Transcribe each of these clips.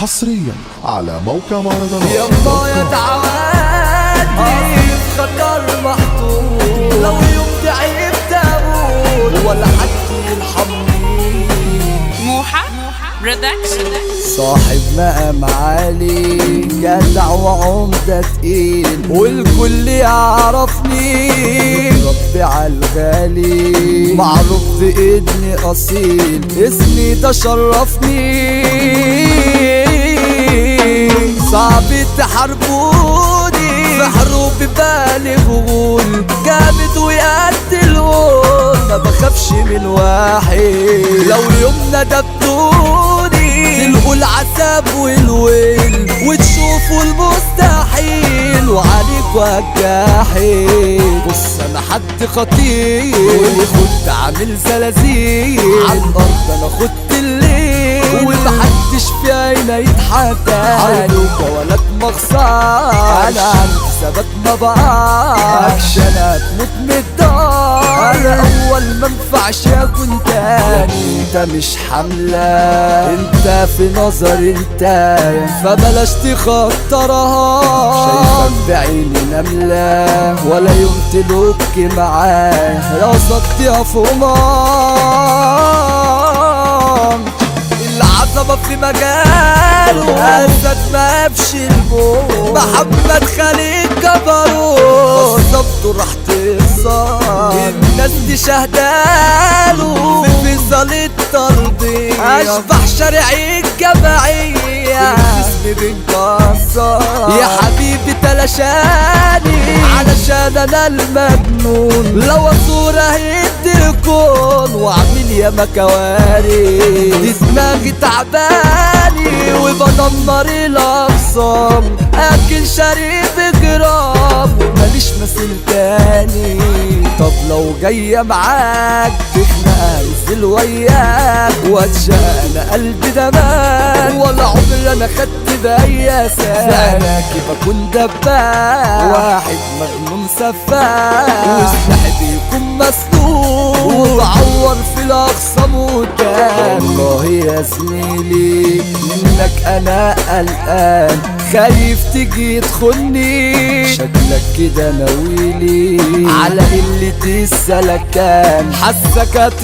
حصريا على موقع مهرجانات يما يا تعادي في خطر محطوط لو يوم تعبت اموت ولا حد يرحمني موحة برودكشن صاحب مقام عالي جدع وعمدة تقيل والكل يعرفني ربي عالغالي معروف بإذني أصيل اسمي ده شرفني صعب تحاربوني في حروب بالي بقول جامد ويقتلون ما بخافش من واحد لو يوم ندبتوني تلقوا العذاب والويل وتشوفوا المستحيل وعليكوا الجاحيل بص انا حد خطير والخد عامل زلازل عالارض انا خدت الليل ومحدش في عينا يتحدى عينوك ولد مخسر انا عندي ثبات ما بقاش انا هتموت من الدار انا اول ما انفعش اكون تاني انت مش حملة انت في نظر انت فبلاش تخطرها شايفك بعيني نملة ولا يوم تلوك معاه راسك يا فمان العظمة في مجاله أسد ما قفش الموت محمد خليل جبروت بالظبط راح تخسر الناس دي شهداله في فيصل الترضية أشبح شارعي الجماعية اسمي بنكسر يا حبيبي تلاشاني علشان انا المجنون لو اصور اهد الكون واعمل يا مكواري دي دماغي تعباني وبدمر الاقسام اكل شريب جرام وماليش مثيل تاني طب لو جاية معاك تخنق انزل وياك واتشاء انا قلبي دماغ ولا عمر انا خدت بأي سناكي بكون دباك واحد مجنون سفاح وسلاحي بيكون مسلوق وبعور في الاقسام قدام والله يا زميلي منك انا قلقان خايف تيجي تخني شكلك كده ناويلي على قلة السلكان حاسك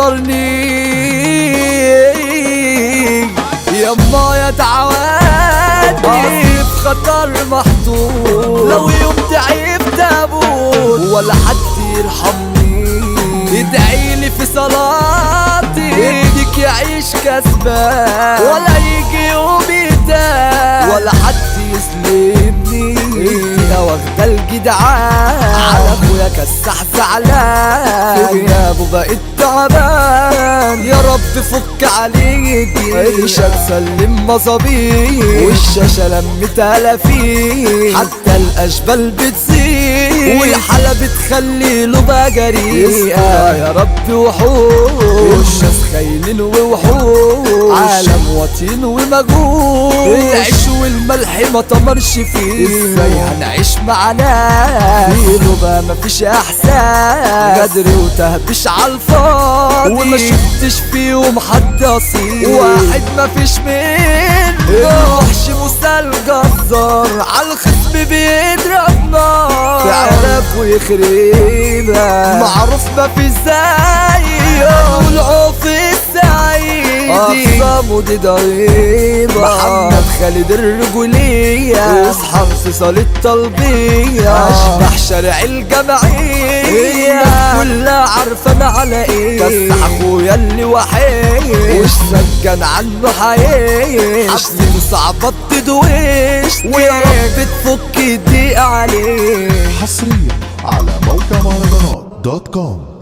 هتخسرني يما يا تعواني في خطر محطوط لو يوم تعبت اموت ولا حد يرحمني ادعيلي في صلاتي ابنك يعيش كسبان ولا يجي يوم يتاب ولا حد يسلمني انت واخده الجدعان على اخويا كسح زعلان في غيابه بقيت تعبان يا رب فك عليكي عيشك سلم مصابيح والشاشة لمت فيه حتى الاشبال بتزيد والحالة بتخلي له بجري يا رب وحوش ناس خاينين ووحوش عالم وطين ومجهول العيش والملح ما تمرش فيه ازاي هنعيش مع ناس فيه بقى مفيش احساس غدر وتهبش عالفاضي وما شفتش فيهم حد اصيل واحد مفيش منه وحش مسال جزار عالخصم بيضرب نار في عراك ويخربها معروف مفيش زيه والعوف السعيد أقسامه دي ضريبة محمد خالد الرجولية اصحى في صالة الطلبية أشبح شارع الجمعية كلها عارفة أنا على إيه كسح أخويا اللي وحيد وش سجن عنه حيش حبسته صعبة تدويش ويا رب تفك الضيق عليه حصريا على موقع مهرجانات دوت كوم